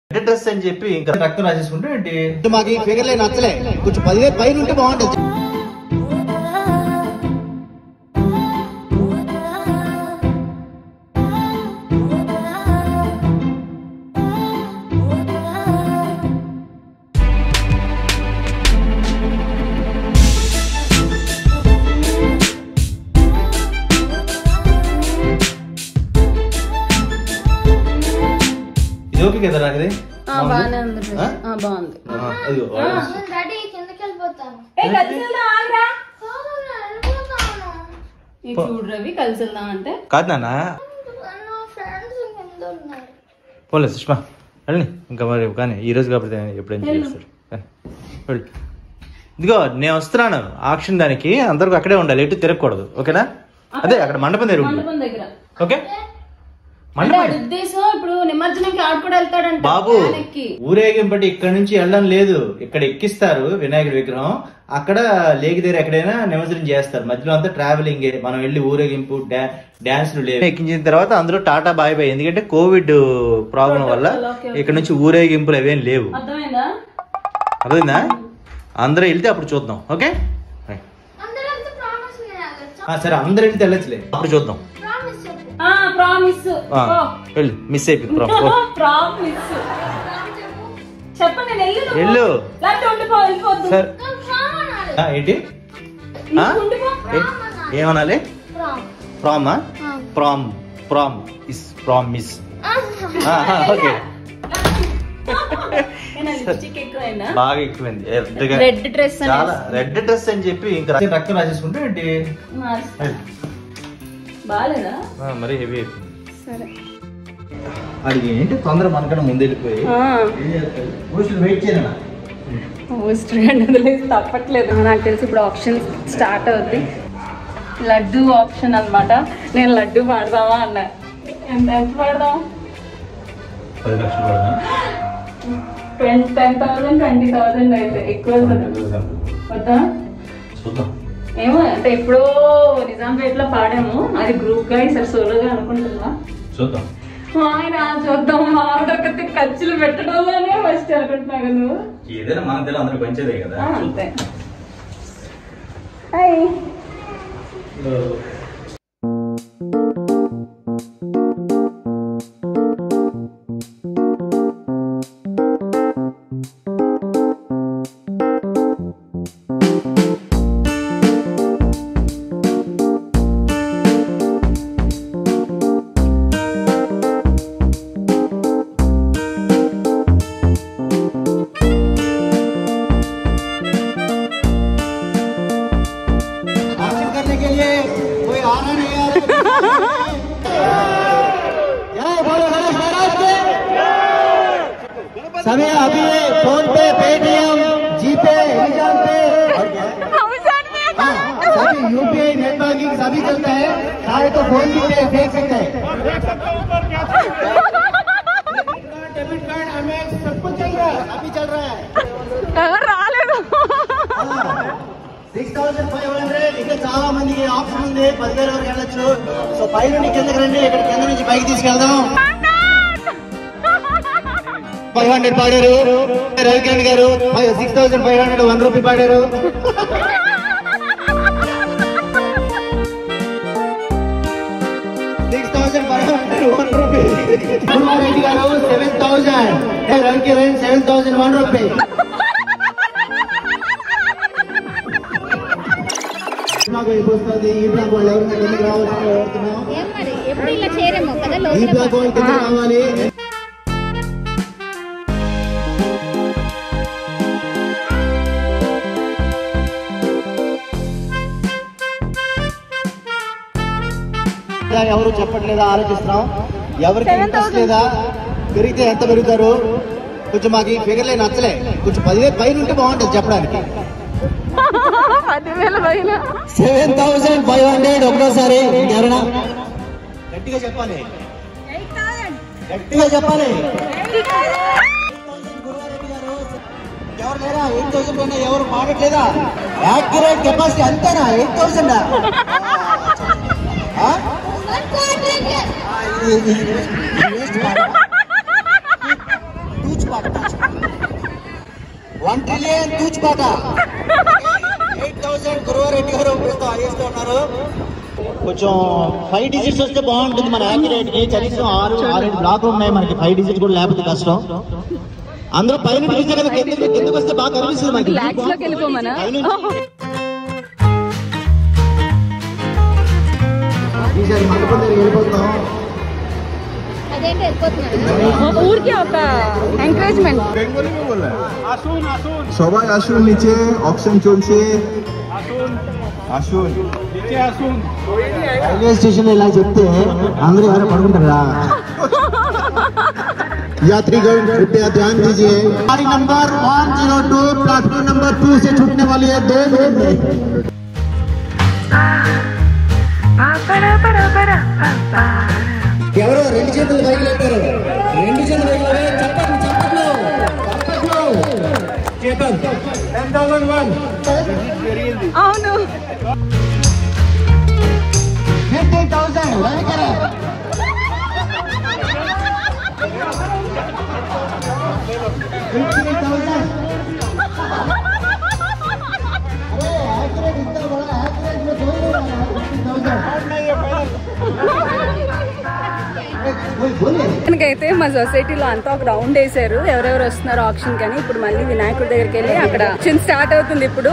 Red dress అని చెప్పి ఇంకా రక్తం రాసేసుకుంటే ఏంటి అంటే మాకు ఈ ఫిగర్లే నచ్చలే కొంచెం పదివేలు పైన ఉంటే బాగుంటుంది ఇది ఓకే కదా నాకు ఇది ఆ, బాగానే ఉంది ఆ? ఆ, బాగుంది ఆ, ఇదిగో డాడీ కిందకి వెళ్ళిపోతాను ఏ కలిసి వెళ్దాం ఆగ్రా కాదు, నేను వెళ్ళిపోతాను ఈ చూడు రవి కలిసి వెళ్దాం అంటే కాదు నాన్న నా ఫ్రెండ్స్ కింద ఉన్నారు పోలే సుష్మా వెళ్ళి ఇంకా మరి కానీ ఈ రోజు కాబట్టి ఎప్పుడైనా చేస్తారు కానీ, వెళ్ళు ఇదిగో నేను వస్తున్నాను ఆక్షన్ దానికి అందరూ అక్కడే ఉండాలి ఎటు తిరగకూడదు ఓకేనా అదే అక్కడ మండపం దగ్గర ఉండు మండపం దగ్గర ఓకే అంటే మండపం వాడి ఉద్దేశం ఇప్పుడు నిమజ్జనంకి ఆడు కూడా వెళ్తాడంట బాబు ఫ్యాన్ ఎక్కి ఊరేగింపటి ఇక్కడ నుంచి వెళ్ళడం లేదు ఇక్కడ ఎక్కిస్తారు వినాయకుడి విగ్రహం అక్కడ లేకి దగ్గర ఎక్కడైనా నిమజ్జనం చేస్తారు మధ్యలో అంతా ట్రావెలింగ్ మనం వెళ్ళి ఊరేగింపు డా- డాన్సులు లేవు ఎక్కించిన తర్వాత అందరూ టాటా బాయ్ బాయ్ ఎందుకంటే కోవిడ్ ప్రాబ్లం వల్ల ఓకే, ఇక్కడ నుంచి ఊరేగింపులు అవేం లేవు అర్థమైందా అర్థమైందా అందరూ వెళ్తే అప్పుడు చూద్దాం ఓకే అందరంతా ప్రామిస్ నేను వెళ్ళొచ్చా ఆ, సరే అందరూ వెళ్తే వెళ్ళచ్చులే అప్పుడు చూద్దాం ప్రామిస్ చెప్పు ఆ ప్రామిస్ ఆ, వెళ్ళు మిస్ అయిపోయింది ప్రాబ్లం ప్రామిస్ ప్రామిస్ చెప్పు చెప్పండి నేను వెళ్ళు నువ్వు. వెళ్ళు లేకపోతే ఉండిపో వెళ్ళిపోద్దు సరే నువ్వు ప్రామ్ అనాలి ఆ, ఏంటి ఆ? నువ్వు ఉండిపో ఏ- ఏమనాలి ప్రామ్ ప్రామా ప్రామ్ ప్రామ్ ఇస్ ప్రామిస్ ఓకే లిప్స్టిక్ ఎక్కువైందా బాగా ఎక్కువైంది రెడ్గా రెడ్ డ్రెస్ చాలా రెడ్ డ్రెస్ అని చెప్పి ఇంకా రక్తం- రక్తం రాసేసుకుంటే ఏంటి బాగాలేదా ఆ, మరి హెవీ అయిపోయింది సరే అది ఏంటి తొందర మనకన్నా ముందు వెళ్ళిపోయి వెయిట్ చేయనా స్టూడెంట్ వదిలేసి తప్పట్లేదు నాకు తెలిసి ఇప్పుడు ఆప్షన్ స్టార్ట్ అవుద్ది లడ్డు ఆప్షన్ అన్నమాట నేను లడ్డు పాడదామా అన్నా ఎంత ఎంత పాడదాం పది లక్షలు పడదా ten ten thousand twenty thousand అయితే ఎక్కువ అవుతుంది. వద్దా చూద్దాం ఏమో అంటే ఎప్పుడో నిజాంపేటలో పాడాము అది గ్రూప్ గా ఈసారి సోలోగా అనుకుంటున్నా చూద్దాం ఆయన చూద్దాం మామిడొకటి ఖర్చులు పెట్టడంలోనే ఫస్ట్ అనుకుంటున్నా కదా నువ్వు ఏదైనా మన తెలు అందరికి పంచేదే కదా ఆ, అంతే హాయ్ आरक्षण करने के लिए कोई आ रहा नहीं आ रहा जय बोलो गणेश महाराज के सभी अभी फोन पे पेटीएम जीपे अमेजॉन पे और क्या है? हाँ, सभी यूपीआई नेट बैंकिंग सभी चलता है चाहे तो फोन भी पे फेंक सकते हैं डेबिट कार्ड हमें सब कुछ चल रहा है अभी चल रहा है రాలేదు సిక్స్ థౌసండ్ ఫైవ్ హండ్రెడ్ ఇక్కడ చాలా మందికి ఆప్షన్ ఉంది పదివేల వరకు వెళ్ళొచ్చు సో పై నుండి కిందకి రండి ఇక్కడ కింద నుంచి పైకి తీసుకెళ్దాం ఫైవ్ హండ్రెడ్ పాడారు Ravikiran garu five six thousand five hundred one rupee పాడారు six thousand five hundred one rupee Reddy garu seven thousand Ravikiran seven thousand one rupee నాకు అయిపోతుంది ఈ బ్లాక్ వాళ్ళు ఎవరు కిందకి రావాల్సిన కోరుతున్నాం ఏం మరి ఎప్పుడు ఇలా చేయరేమో కదా ఈ బ్లాక్ వాళ్ళు కిందకి రావాలి ఎవరు చెప్పట్లేదా ఆలోచిస్తున్నాం ఎవరికి ఇంట్రెస్ట్ లేదా పెరిగితే ఎంత పెరుగుతారు కొంచెం మాకు ఈ ఫిగర్లే నచ్చలే కొంచెం పదివేలు పైన ఉంటే బాగుంటుంది చెప్పడానికి పదివేల పైన సెవెన్ థౌసండ్ ఫైవ్ హండ్రెడ్ ఒకటోసారి ఎవరైనా గట్టిగా చెప్పాలి గట్టిగా చెప్పాలి ఎవరు లేరా ఎయిట్ థౌసండ్ పైన ఎవరు మాడట్లేదా యాక్యురేట్ కెపాసిటీ అంతేనా ఎయిట్ థౌసండ్ ఇది మిలియన్ తూచిపాట ఎయిట్ థౌసండ్ గురువారెడ్డి గారు ప్రస్తుతం హైయెస్ట్ ఉన్నారు కొంచెం ఫైవ్ డిజిట్స్ వస్తే బాగుంటుంది మన యాక్యురేట్ కి కనీసం ఆరు ఆరేడు బ్లాక్లు ఉన్నాయి మనకి ఫైవ్ డిజిట్స్ కూడా లేకపోతే కష్టం అందరూ పైన చూస్తే కదా కిందకి కిందకి వస్తే బాగా కనిపిస్తుంది మనకి లాక్స్ లోకి వెళ్ళిపోమనా పైనుంచి. ఈసారి మండపం దగ్గర వెళ్ళిపోతున్నాం అదేంటి వెళ్ళిపోతున్నారు ఊరికి ఒక ఎంకరేజ్మెంట్ সবাই আসুন নিচে অপশন চলছে আসুন రైల్వే స్టేషన్ ఇలా చెప్తే అందరూ ఎవరు పడుకుంటారా यात्रीगण कृपया ध्यान दीजिए गाड़ी नंबर 102 प्लेटफॉर्म नंबर 2 से छूटने वाली है दो मिनट में ఎవరో రెండు చేతులు పైకి లేపారు రెండు చేతులు పైకి లేపారు. చప్పట్లు చప్పట్లు చప్పట్లు చేతన్ టెన్ థౌసండ్ వన్ అవును fifty thousand Ravikar fifty thousand अरे एक्यूरेट इतना बड़ा एक्यूरेट में कोई नहीं बना फिफ्टी थाउजेंड बोलिए అయితే మా సొసైటీలో అంతా ఒక రౌండ్ వేసారు ఎవరెవరు వస్తున్నారు ఆప్షన్ కానీ ఇప్పుడు మళ్ళీ వినాయకుడి దగ్గరికి వెళ్ళి అక్కడ ఆప్షన్ స్టార్ట్ అవుతుంది ఇప్పుడు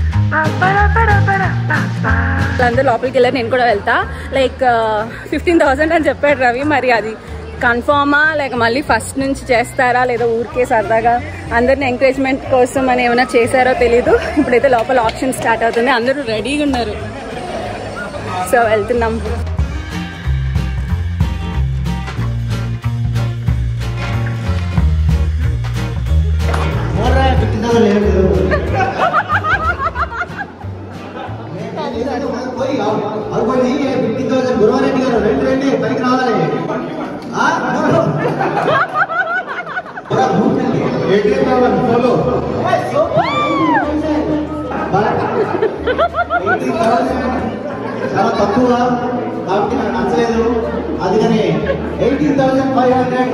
వాళ్ళందరూ లోపలికి వెళ్ళారు నేను కూడా వెళ్తా లైక్ ఫిఫ్టీన్ థౌసండ్ అని చెప్పాడు రవి మరి అది కన్ఫామా లేక మళ్ళీ ఫస్ట్ నుంచి చేస్తారా లేదా ఊరికే సరదాగా అందరిని ఎంకరేజ్మెంట్ కోసం అని ఏమైనా చేశారో తెలీదు ఇప్పుడైతే లోపల ఆప్షన్ స్టార్ట్ అవుతుంది అందరూ రెడీగా ఉన్నారు సో వెళ్తున్నాం बोल रहा है फिफ्टी थाउजेंड ले लो कोई और कोई नहीं है फिफ्टी थाउजेंड गुरुवार रेड्डी गाరు రెండు రెండు పైకి రావాలి ఆ बोलो पूरा घूम के एटीएम रावण बोलो చాలా తక్కువ కాబట్టి నాకు నచ్చలేదు అందుకని ఎయిటీన్ థౌసండ్ ఫైవ్ హండ్రెడ్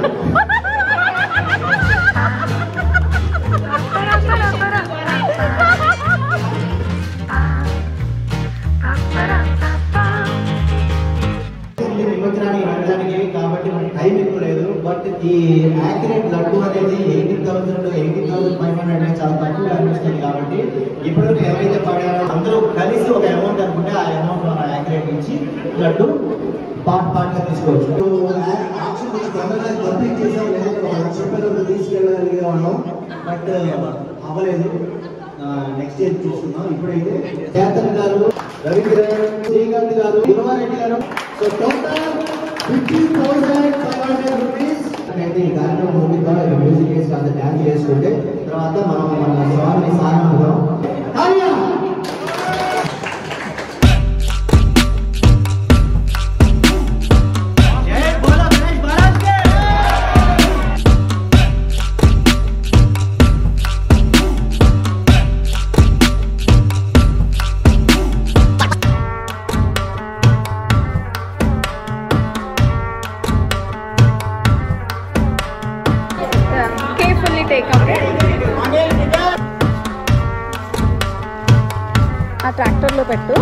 నిమజ్జనానికి వెళ్ళడానికి కాబట్టి మనకి టైం ఎక్కువ లేదు బట్ ఈ యాక్యురేట్ లడ్డు అనేది eighteen thousand eighteen thousand five hundred చాలా తక్కువ అనిపిస్తుంది కాబట్టి ఇప్పుడు ఎవరైతే పడారో అందరూ కలిసి ఒక అమౌంట్ అనుకుంటే ఆ అమౌంట్ మన యాక్యురేట్ ఇచ్చి లడ్డు పార్ట్ పార్ట్ గా తీసుకోవచ్చు ఆప్షన్ కొంచెం తొందరగా కంప్లీట్ చేసాం లేదు చెప్పేటప్పుడు తీసుకెళ్ళగలిగే ఉన్నాం బట్ అవ్వలేదు నెక్స్ట్ ఇయర్ చూస్తున్నాం ఇప్పుడైతే చేతన్ గారు Ravikiran Srikanth garu Guruvareddy garu so total fifteen thousand five hundred rupees అయితే ఈ కార్యక్రమం ముగిన తర్వాత మ్యూజిక్ వేసి అంత డ్యాన్స్ చేసుకుంటే తర్వాత మనం మన స్వామిని సాగనుకుందాం కార్య కేర్ఫుల్లీ టేక్ ఆ ట్రాక్టర్లో పెట్టు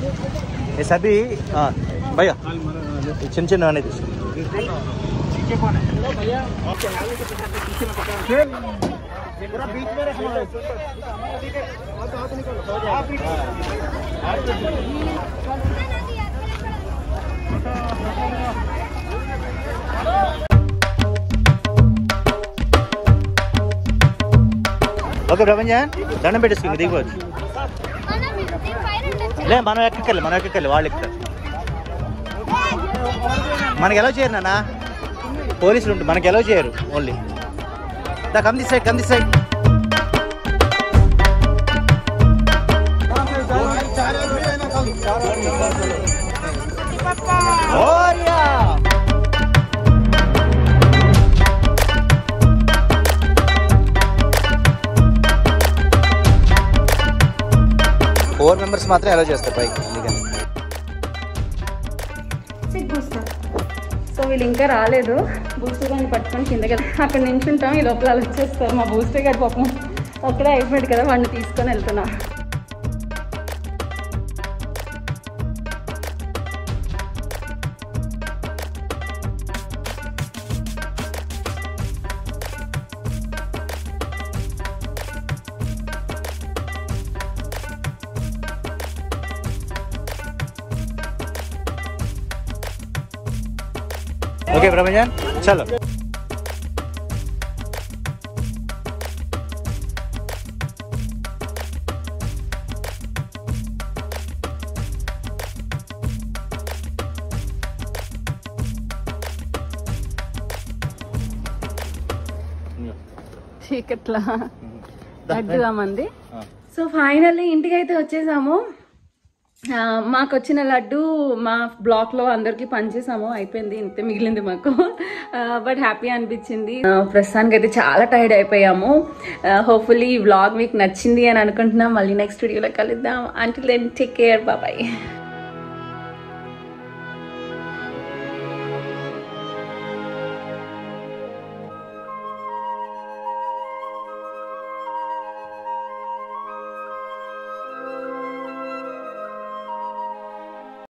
ये सभी हाँ भैया చిన్న చిన్న అనేది తీసుకో ఓకే ప్రభంజన్ దండం పెట్టేసుకుంది దిగిపోవచ్చు మనం దీని పైన ఉండొచ్చు. లే మనం ఎక్కకెళ్ళి మనం ఎక్కకెళ్ళి వాళ్ళు ఎక్కుతారు మనకి ఎలా చేయరు నాన్న పోలీసులు ఉంటారు మనకి ఎలా చేయరు ఓన్లీ దా come this side come this side four members మాత్రం ఎలా చేస్తారు పైకి అందుకని సో వీళ్ళు ఇంకా రాలేదు బూస్టర్ గారిని పట్టుకొని కిందకి వెళ్తాం అక్కడ నించుంటాం ఈ లోపల వాళ్ళు వచ్చేస్తారు మా బూస్టర్ గారి పాపం అక్కడే అయిపోయాడు కదా వాడిని తీసుకొని వెళ్తున్నా ఓకే ప్రభంజన్ చలో చీకట్లా లడ్డుగా మంది సో ఫైనల్లీ ఇంటికి అయితే వచ్చేసాము ఆ, మాకు వచ్చిన లడ్డు మా బ్లాక్ లో అందరికి పనిచేసాము అయిపోయింది ఇంతే మిగిలింది మాకు బట్ హ్యాపీ అనిపించింది ఆ, ప్రస్తుతానికి అయితే చాలా టైర్డ్ అయిపోయాము హోప్ఫుల్లీ ఈ వ్లాగ్ మీకు నచ్చింది అని అనుకుంటున్నాం మళ్ళీ నెక్స్ట్ వీడియోలో కలుద్దాం అంటే దెన్ టేక్ కేర్ బాబాయ్